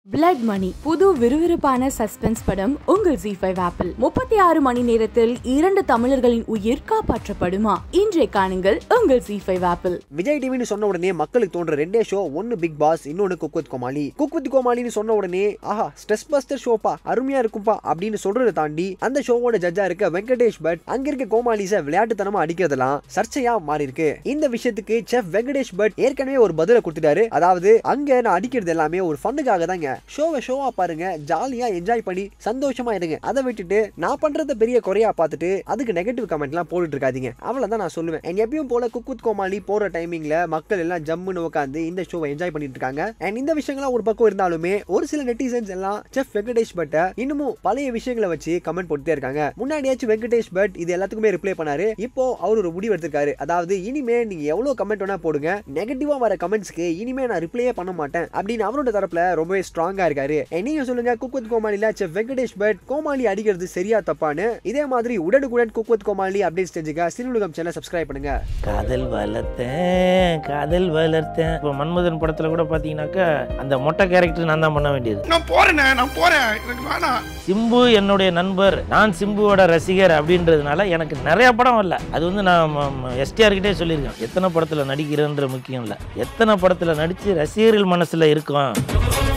blood மணி புது விறுவிறுப்பான suspense படம் உங்கள் ஜி ஃபைவ் ஆப்பிள் முப்பத்தி ஆறு மணி நேரத்தில் இரண்டு தமிழர்களின் உயிர் காப்பாற்றப்படுமா இன்றைய காணுங்கள் உங்கள் ஜி ஃபைவ் ஆப்பிள் விஜய் டிவின்னு சொன்ன உடனே மக்களுக்கு தோன்ற ரெண்டே ஷோ ஒன்னு பிக் பாஸ் இன்னொன்னு Cook with Komali Cook with கோமாளின்னு சொன்ன உடனே ஆஹா ஸ்ட்ரெஸ் பஸ்டர் ஷோப்பா அருமையா இருக்கும்பா அப்படின்னு சொல்றதை தாண்டி அந்த ஷோவோட ஜட்ஜா இருக்க வெங்கடேஷ் பட் அங்க இருக்க கோமாளிஸ விளையாட்டுத்தனமா அடிக்கிறதெல்லாம் சர்ச்சையா மாறி இருக்கு இந்த விஷயத்துக்கு செஃப் வெங்கடேஷ் பட் ஏற்கனவே ஒரு பதில கொடுத்துட்டாரு அதாவது அங்க நான் அடிக்கிறது எல்லாமே ஒரு ஃபன்னுக்காக தாங்க ஷோவை ஷோவா பாருங்க ஜாலியா என்ஜாய் பண்ணி சந்தோஷமா இருங்க அதை விட்டுட்டு நான் பண்றத பெரிய குறையா பார்த்துட்டு அதுக்கு நெகட்டிவ் கமெண்ட்லாம் போட்டுட்டு இருக்காதீங்க அவ்வளவுதான் நான் சொல்லுவேன் And எப்பயும் போல குக் வித் கோமாளி போற டைமிங்ல மக்கள் எல்லாம் ஜம்முன்னு உட்காந்து இந்த ஷோவை என்ஜாய் பண்ணிட்டு இருக்காங்க அண்ட் இந்த விஷயங்கள்லாம் ஒரு பக்கம் இருந்தாலுமே ஒரு சில நெட்டிசன்ஸ் எல்லாம் செஃப் வெங்கடேஷ் பட்டை இன்னமும் பழைய விஷயங்களை வச்சு கமெண்ட் போட்டுட்டே இருக்காங்க முன்னாடியாச்சும் வெங்கடேஷ் பட் இது எல்லாத்துக்குமே ரிப்ளை பண்ணாரு இப்போ அவர் ஒரு முடிவு எடுத்திருக்காரு அதாவது இனிமே நீங்க எவ்வளவு கமெண்ட் வேணா போடுங்க நெகட்டிவா வர கமெண்ட்ஸ்க்கு இனிமே நான் ரிப்ளையே பண்ண மாட்டேன் அப்படின்னு அவரோட தரப்புல ரொம்பவே ஸ்ட்ராங்கா இருக்காரு And நீங்க சொல்லுங்க குக் வித் கோமாளில செஃப் வெங்கடேஷ் பட் கோமாளி அடிக்கிறது சரியா தப்பான்னு இதே மாதிரி உடனுக்குடன் குக் வித் கோமாளி அப்டேட்ஸ் தெரிஞ்சுக்க சிறுமுகம் சேனல் சப்ஸ்கிரைப் பண்ணுங்க காதல் வளர்த்தேன் காதல் வளர்த்தேன் இப்போ மன்மதன் படத்துல கூட பாத்தீங்கன்னாக்கா அந்த மொட்டை கேரக்டர் நான் தான் பண்ண வேண்டியது நான் போறேனே நான் போறேன் எனக்கு வேணாம் சிம்பு என்னுடைய நண்பர் நான் சிம்புவோட ரசிகர் அப்படின்றதுனால எனக்கு நிறைய படம் வரல அது வந்து நான் எஸ்டிஆர் கிட்டே சொல்லியிருக்கேன் எத்தனை படத்துல நடிக்கிறேன்ற முக்கியம் இல்லை எத்தனை படத்துல நடிச்சு ரசிகர்கள் மனசுல இருக்கும்